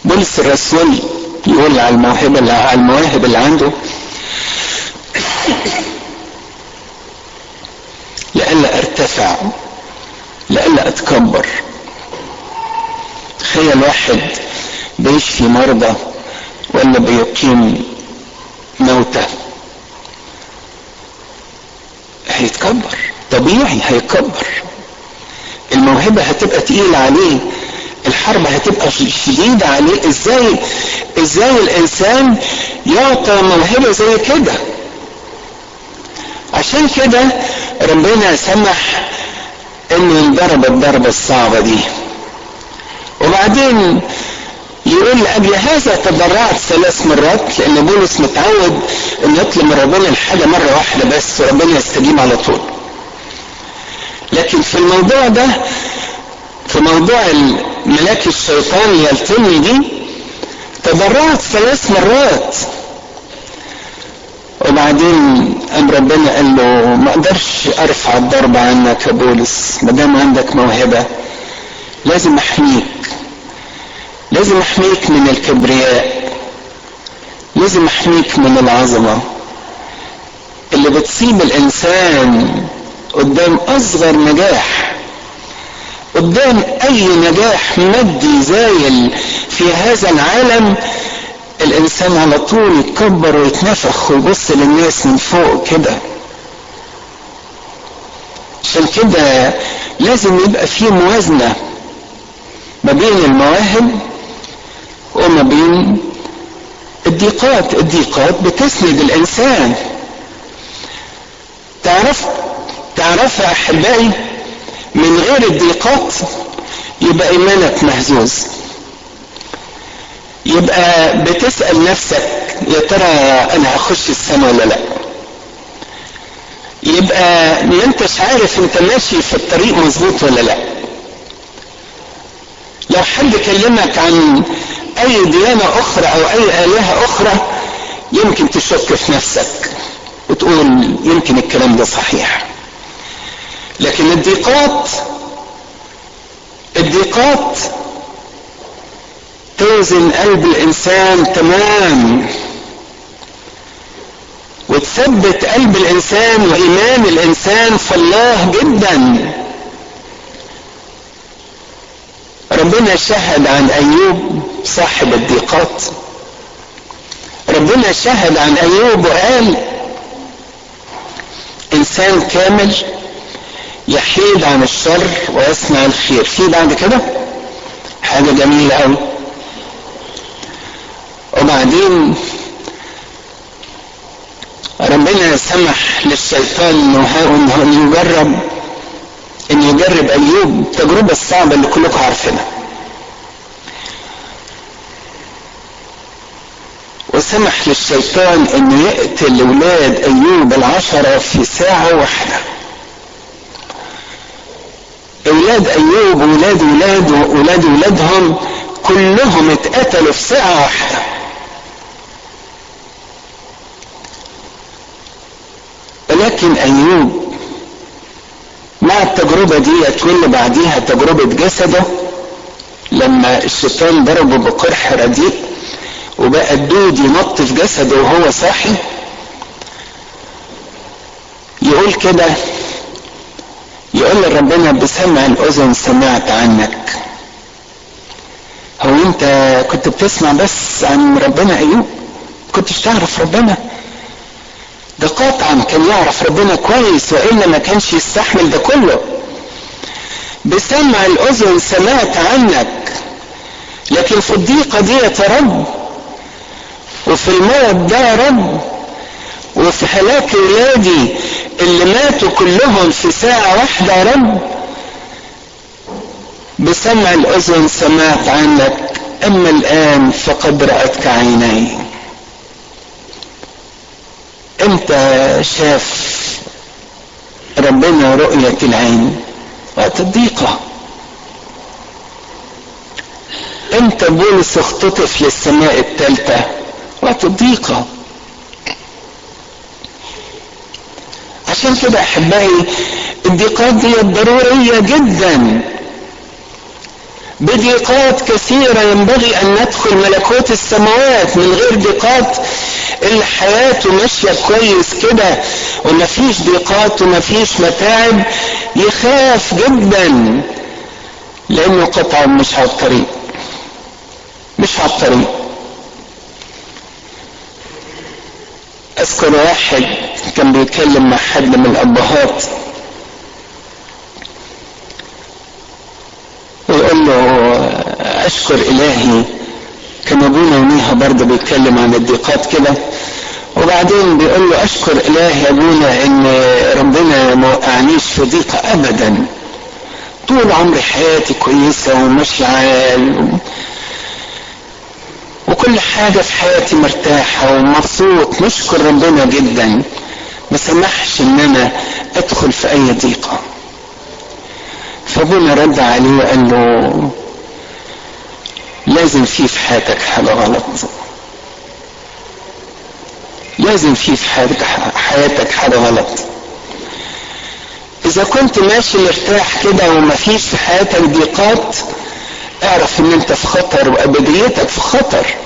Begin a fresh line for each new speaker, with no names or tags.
بولس الرسول يقول على الموهبة اللي على المواهب اللي عنده لئلا ارتفع لئلا اتكبر تخيل واحد بيشفي مرضى ولا بيقيم موتى هيتكبر طبيعي هيتكبر الموهبة هتبقى تقيلة عليه الحرب هتبقى شديدة عليه ازاي ازاي الانسان يعطى موهبة زي كده عشان كده ربنا سمح انه ينضرب الضربة الصعبة دي وبعدين يقول لأجل هذا تضرعت ثلاث مرات لأن بولس متعود إنه يطلب من ربنا الحاجة مرة واحدة بس وربنا يستجيب على طول. لكن في الموضوع ده في موضوع ملاك الشيطان يلتمي دي تضرعت ثلاث مرات وبعدين قام ربنا قال له ما اقدرش ارفع الضرب عنك يا بولس ما دام عندك موهبه لازم احميك لازم احميك من الكبرياء لازم احميك من العظمه اللي بتصيب الانسان قدام اصغر نجاح قدام اي نجاح مادي زايل في هذا العالم الانسان على طول يتكبر ويتنفخ ويبص للناس من فوق كده عشان كده لازم يبقى في موازنه ما بين المواهب وما بين الضيقات الضيقات بتسند الانسان تعرف تعرف يا احبائي من غير الضيقات يبقى ايمانك مهزوز يبقى بتسأل نفسك يا ترى انا هخش السماء ولا لا يبقى ما انتش عارف انت ماشي في الطريق مظبوط ولا لا لو حد كلمك عن اي ديانة اخرى او اي الهة اخرى يمكن تشك في نفسك وتقول يمكن الكلام ده صحيح لكن الضيقات الضيقات توزن قلب الانسان تمام وتثبت قلب الانسان وايمان الانسان في الله جدا ربنا شهد عن ايوب صاحب الضيقات ربنا شهد عن ايوب وقال انسان كامل يحيد عن الشر ويصنع الخير في بعد كده حاجة جميلة قوي وبعدين ربنا سمح للشيطان انه يجرب ان يجرب ايوب التجربة الصعبة اللي كلكم عارفينها وسمح للشيطان انه يقتل اولاد ايوب العشرة في ساعة واحدة اولاد ايوب واولاد اولاد واولاد اولادهم كلهم اتقتلوا في ساعة واحدة ولكن ايوب مع التجربة دي واللي بعديها تجربة جسده لما الشيطان ضربه بقرح رديء وبقى الدود ينط في جسده وهو صاحي يقول كده يقول لربنا بسمع الاذن سمعت عنك هو انت كنت بتسمع بس عن ربنا ايوب كنتش تعرف ربنا ده قطعا كان يعرف ربنا كويس والا ما كانش يستحمل ده كله بسمع الاذن سمعت عنك لكن في الضيقه دي يا رب وفي المرض ده يا رب وفي هلاك ولادي اللي ماتوا كلهم في ساعة واحدة يا رب بسمع الأذن سمعت عنك أما الآن فقد رأتك عيني أنت شاف ربنا رؤية العين وقت الضيقة أنت بولس اختطف للسماء الثالثة وقت الضيقة عشان كده احبائي الضيقات دي ضرورية جدا بضيقات كثيرة ينبغي أن ندخل ملكوت السماوات من غير ضيقات اللي حياته ماشية كويس كده ومفيش ضيقات ومفيش متاعب يخاف جدا لأنه قطعا مش على الطريق مش على الطريق أذكر واحد كان بيتكلم مع حد من الأبهات ويقول له أشكر إلهي كان أبونا يوميها برضه بيتكلم عن الضيقات كده وبعدين بيقول له أشكر إلهي أبونا إن ربنا ما وقعنيش في ضيقة أبدا طول عمري حياتي كويسة وماشية عال وكل حاجة في حياتي مرتاحة ومبسوط نشكر ربنا جدا ما سمحش ان انا ادخل في اي ضيقة فابونا رد عليه وقال له لازم في في حياتك حاجة غلط لازم في في حياتك حاجة غلط اذا كنت ماشي مرتاح كده ومفيش في حياتك ضيقات اعرف ان انت في خطر وابديتك في خطر